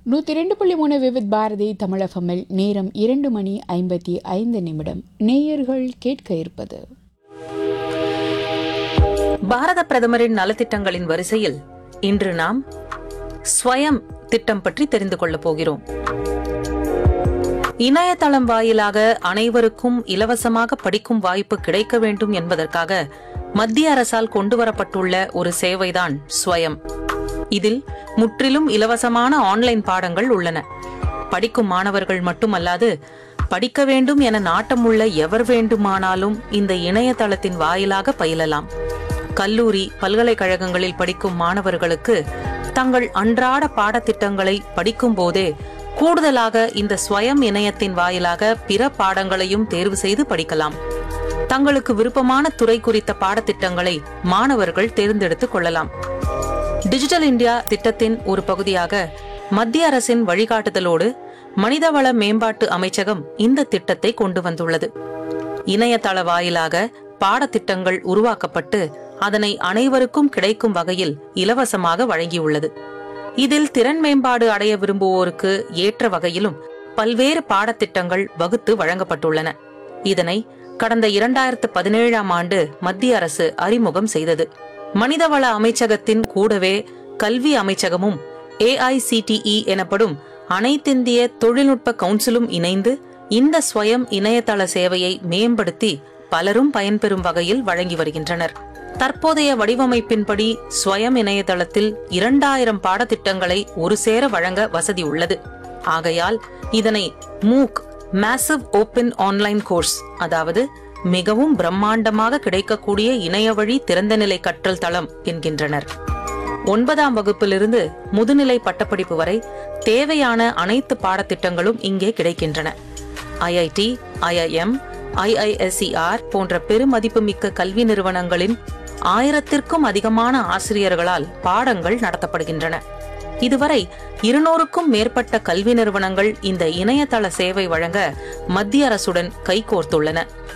நூற்றி ரெண்டு புள்ளி மூணு விவித் பாரதி தமிழகமில் நேரம் இரண்டு மணி ஐம்பத்தி ஐந்து நிமிடம் நேயர்கள் கேட்க இருப்பது பாரத பிரதமரின் நலத்திட்டங்களின் வரிசையில் இன்று நாம் ஸ்வயம் திட்டம் பற்றி தெரிந்து கொள்ளப் போகிறோம் இணையதளம் வாயிலாக அனைவருக்கும் இலவசமாக படிக்கும் வாய்ப்பு கிடைக்க வேண்டும் என்பதற்காக மத்திய அரசால் கொண்டுவரப்பட்டுள்ள ஒரு சேவைதான் ஸ்வயம் இதில் முற்றிலும் இலவசமான ஆன்லைன் பாடங்கள் உள்ளன படிக்கும் மாணவர்கள் மட்டுமல்லாது படிக்க வேண்டும் என நாட்டமுள்ள எவர் வேண்டுமானாலும் இந்த இணையதளத்தின் வாயிலாக பயிலலாம் கல்லூரி பல்கலைக்கழகங்களில் படிக்கும் மாணவர்களுக்கு தங்கள் அன்றாட பாடத்திட்டங்களை படிக்கும் போதே கூடுதலாக இந்த ஸ்வயம் இணையத்தின் வாயிலாக பிற பாடங்களையும் தேர்வு செய்து படிக்கலாம் தங்களுக்கு விருப்பமான துறை குறித்த பாடத்திட்டங்களை மாணவர்கள் தேர்ந்தெடுத்துக் கொள்ளலாம் டிஜிட்டல் இந்தியா திட்டத்தின் ஒரு பகுதியாக மத்திய அரசின் வழிகாட்டுதலோடு மனிதவள மேம்பாட்டு அமைச்சகம் இந்த திட்டத்தை கொண்டு வந்துள்ளது இணையதள வாயிலாக பாடத்திட்டங்கள் உருவாக்கப்பட்டு அதனை அனைவருக்கும் கிடைக்கும் வகையில் இலவசமாக வழங்கியுள்ளது இதில் திறன் மேம்பாடு அடைய விரும்புவோருக்கு ஏற்ற வகையிலும் பல்வேறு பாடத்திட்டங்கள் வகுத்து வழங்கப்பட்டுள்ளன இதனை கடந்த இரண்டாயிரத்து பதினேழாம் ஆண்டு மத்திய அரசு அறிமுகம் செய்தது மனிதவள அமைச்சகத்தின் கூடவே கல்வி அமைச்சகமும் ஏஐசிடிஇ எனப்படும் அனைத்திந்திய தொழில்நுட்ப கவுன்சிலும் இணைந்து இந்த ஸ்வயம் இணையதள சேவையை மேம்படுத்தி பலரும் பயன்பெறும் வகையில் வழங்கி வருகின்றனர் தற்போதைய வடிவமைப்பின்படி ஸ்வயம் இணையதளத்தில் இரண்டாயிரம் பாடத்திட்டங்களை ஒரு சேர வழங்க வசதி உள்ளது ஆகையால் இதனை MOOC massive open online course அதாவது மிகவும் பிரம்மாண்டமாக கிடைக்கக்கூடிய இணையவழி திறந்தநிலை கற்றல் தளம் என்கின்றனர் ஒன்பதாம் வகுப்பிலிருந்து முதுநிலை பட்டப்படிப்பு வரை தேவையான அனைத்து பாடத்திட்டங்களும் இங்கே கிடைக்கின்றன ஐஐடி ஐஐஎம் ஐஐஎஸ்இஆர் போன்ற பெருமதிப்புமிக்க கல்வி நிறுவனங்களின் ஆயிரத்திற்கும் அதிகமான ஆசிரியர்களால் பாடங்கள் நடத்தப்படுகின்றன இதுவரை இருநூறுக்கும் மேற்பட்ட கல்வி நிறுவனங்கள் இந்த இணையதள சேவை வழங்க மத்திய அரசுடன் கைகோர்த்துள்ளன